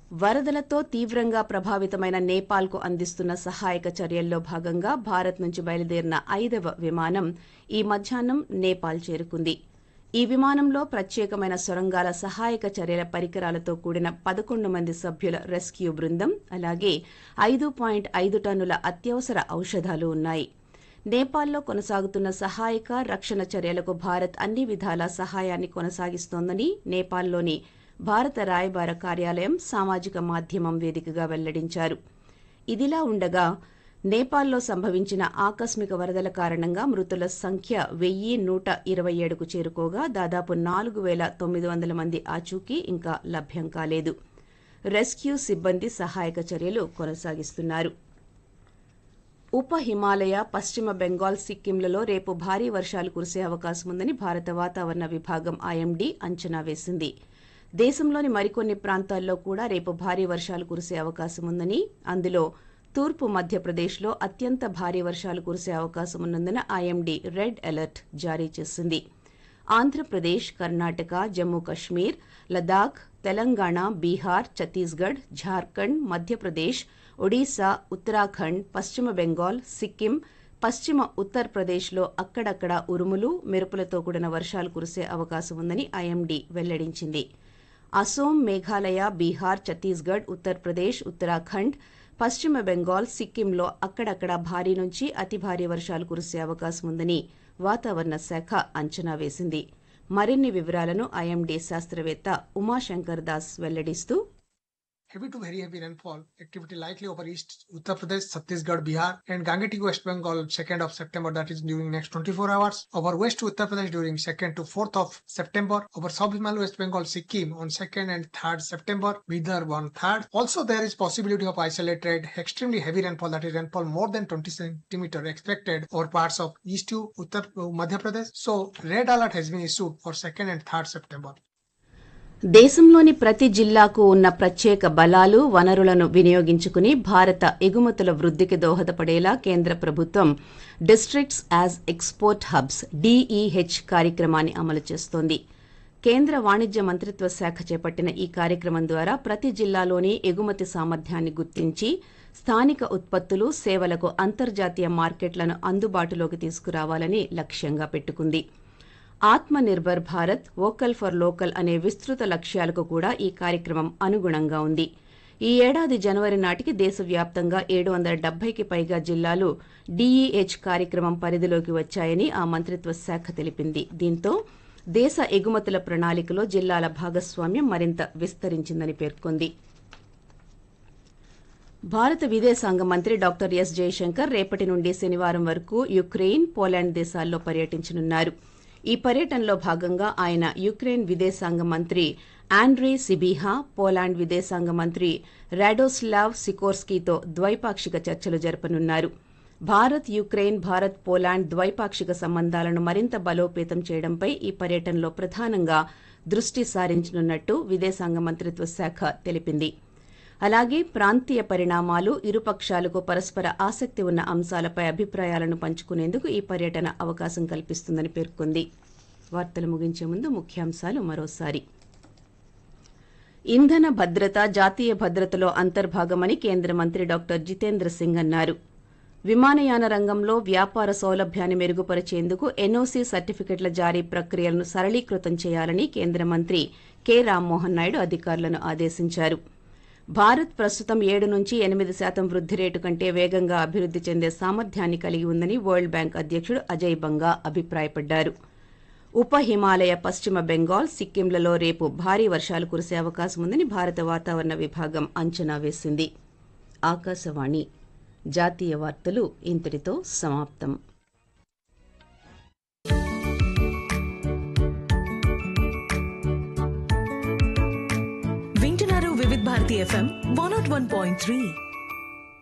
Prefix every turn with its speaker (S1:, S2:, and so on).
S1: వరదలతో తీవ్రంగా ప్రభావితమైన నేపాల్కు అందిస్తున్న సహాయక చర్యల్లో భాగంగా భారత్ నుంచి బయలుదేరిన ఐదవ విమానం ఈ మధ్యాహ్నం నేపాల్ చేరుకుంది ఈ విమానంలో ప్రత్యేకమైన సొరంగాల సహాయక చర్యల పరికరాలతో కూడిన పదకొండు మంది సభ్యుల రెస్క్యూ బృందం అలాగే ఐదు పాయింట్ ఐదు టన్నుల అత్యవసర ఔషధాలు ఉన్నాయి నేపాల్లో కొనసాగుతున్న సహాయక రక్షణ చర్యలకు భారత్ అన్ని విధాల సహాయాన్ని కొనసాగిస్తోందని నేపాల్లోని భారత రాయబార కార్యాలయం సామాజిక మాధ్యమం వేదికగా వెల్లడించారు ఇదిలా ఉండగా నేపాల్లో సంభవించిన ఆకస్మిక వరదల కారణంగా మృతుల సంఖ్య వెయ్యి నూట ఇరవై ఏడుకు చేరుకోగా దాదాపు నాలుగు వేల తొమ్మిది వందల మంది ఆచూకీ ఇంకా లభ్యం కాలేదు రెస్క్యూ సిబ్బంది సహాయక చర్యలు కొనసాగిస్తున్నారు ఉప హిమాలయ పశ్చిమ బెంగాల్ సిక్కింలలో రేపు భారీ వర్షాలు కురిసే అవకాశం ఉందని భారత వాతావరణ విభాగం ఐఎండీ అంచనా వేసింది దేశంలోని మరికొన్ని ప్రాంతాల్లో కూడా రేపు భారీ వర్షాలు కురిసే అవకాశం ఉందని అందులో తూర్పు మధ్యప్రదేశ్లో అత్యంత భారీ వర్షాలు కురిసే అవకాశం ఉన్నందున ఐఎండీ రెడ్ అలర్ట్ జారీ చేసింది ఆంధ్రప్రదేశ్ కర్ణాటక జమ్మూ కశ్మీర్ లదాఖ్ తెలంగాణ బీహార్ ఛత్తీస్గఢ్ ఝార్ఖండ్ మధ్యప్రదేశ్ ఒడిశా ఉత్తరాఖండ్ పశ్చిమ బెంగాల్ సిక్కిం పశ్చిమ ఉత్తరప్రదేశ్లో అక్కడక్కడ ఉరుములు మెరుపులతో కూడిన వర్షాలు కురిసే అవకాశం ఉందని ఐఎండీ వెల్లడించింది అసోం మేఘాలయ బీహార్ ఛత్తీస్గఢ్ ఉత్తరప్రదేశ్ ఉత్తరాఖండ్ పశ్చిమ బెంగాల్ సిక్కింలో అక్కడక్కడ భారీ నుంచి అతి భారీ వర్షాలు కురిసే అవకాశం ఉందని వాతావరణ శాఖ అంచనా వేసింది మరిన్ని వివరాలను ఐఎండీ శాస్త్రవేత్త Umashankar Das వెల్లడిస్తూ
S2: heavy to very heavy rainfall activity likely over East Uttar Pradesh, Chhattisgarh, Bihar, and Gangetic West Bengal 2nd of September, that is during next 24 hours. Over West Uttar Pradesh during 2nd to 4th of September. Over South Himalaya, West Bengal, Sikkim on 2nd and 3rd September. Vidarbha on 3rd. Also, there is possibility of isolated extremely heavy rainfall, that is rainfall more than 20 centimeter expected over parts of East to Uttar uh, Madhya Pradesh. So, red alert has been issued for 2nd and 3rd September.
S1: దేశంలోని ప్రతి జిల్లాకు ఉన్న ప్రత్యేక బలాలు వనరులను వినియోగించుకుని భారత ఎగుమతుల వృద్ధికి దోహదపడేలా కేంద్ర ప్రభుత్వం districts as export hubs DEH కార్యక్రమాన్ని అమలు చేస్తోంది కేంద్ర వాణిజ్య మంత్రిత్వ శాఖ చేపట్టిన ఈ కార్యక్రమం ద్వారా ప్రతి జిల్లాలోని ఎగుమతి సామర్థ్యాన్ని గుర్తించి స్థానిక ఉత్పత్తులు సేవలకు అంతర్జాతీయ మార్కెట్లను అందుబాటులోకి తీసుకురావాలని లక్ష్యంగా పెట్టుకుంది Atma Nirbhar Bharat vocal for local అనే విస్తృత లక్ష్యాలకు కూడా ఈ కార్యక్రమం అనుగుణంగా ఉంది ఈ ఏడాది జనవరి నాటికి దేశవ్యాప్తంగా ఏడు వందల డెబ్బైకి పైగా జిల్లాలు డీఈహెచ్ కార్యక్రమం పరిధిలోకి వచ్చాయని ఆ మంత్రిత్వ శాఖ తెలిపింది దీంతో దేశ ఎగుమతుల ప్రణాళికలో జిల్లాల భాగస్వామ్యం మరింత విస్తరించిందని పేర్కొంది భారత విదేశాంగ మంత్రి డాక్టర్ ఎస్ జయశంకర్ రేపటి నుండి శనివారం వరకు యుక్రెయిన్ పోలాండ్ దేశాల్లో పర్యటించనున్నారు ఈ పర్యటనలో భాగంగా ఆయన యుక్రెయిన్ విదేశాంగ మంత్రి ఆండ్రీ సిబీహా పోలాండ్ విదేశాంగ మంత్రి రాడోస్లావ్ సికోర్స్కీతో ద్వైపాక్షిక చర్చలు జరపనున్నారు భారత్ యుక్రెయిన్ భారత్ పోలాండ్ ద్వైపాక్షిక సంబంధాలను మరింత బలోపేతం చేయడంపై ఈ పర్యటనలో ప్రధానంగా దృష్టి సారించనున్నట్టు విదేశాంగ మంత్రిత్వ శాఖ తెలిపింది అలాగే ప్రాంతీయ పరిణామాలు ఇరుపక్షాలకు పరస్పర ఆసక్తి ఉన్న అంశాలపై అభిప్రాయాలను పంచుకునేందుకు ఈ పర్యటన అవకాశం కల్పిస్తుందని పేర్కొంది వార్తలు ముగించే ముందు ముఖ్యాంశాలు మరోసారి ఇంధన భద్రత జాతీయ భద్రతలో అంతర్భాగమని కేంద్ర మంత్రి డాక్టర్ జితేంద్ర సింగ్ అన్నారు విమానయాన రంగంలో వ్యాపార సౌలభ్యాన్ని మెరుగుపరిచేందుకు ఎన్ఓసీ సర్టిఫికెట్ల జారీ ప్రక్రియలను సరళీకృతం చేయాలని కేంద్ర మంత్రి కె రామ్మోహన్ నాయుడు అధికారులను ఆదేశించారు భారత్ ప్రస్తుతం ఏడు నుంచి ఎనిమిది శాతం వృద్ధి రేటు కంటే వేగంగా అభివృద్ధి చెందే సామర్థ్యాన్ని కలిగి ఉందని వరల్డ్ బ్యాంక్ అధ్యక్షుడు అజయ్ బంగా అభిప్రాయపడ్డారు ఉప హిమాలయ పశ్చిమ బెంగాల్ సిక్కింలలో రేపు భారీ వర్షాలు కురిసే అవకాశం ఉందని భారత వాతావరణ విభాగం అంచనా వేసింది ఆకాశవాణి జాతీయ వార్తలు ఇంతటితో సమాప్తం
S3: వింటున్నారు Vividh Bharati FM one nought one point three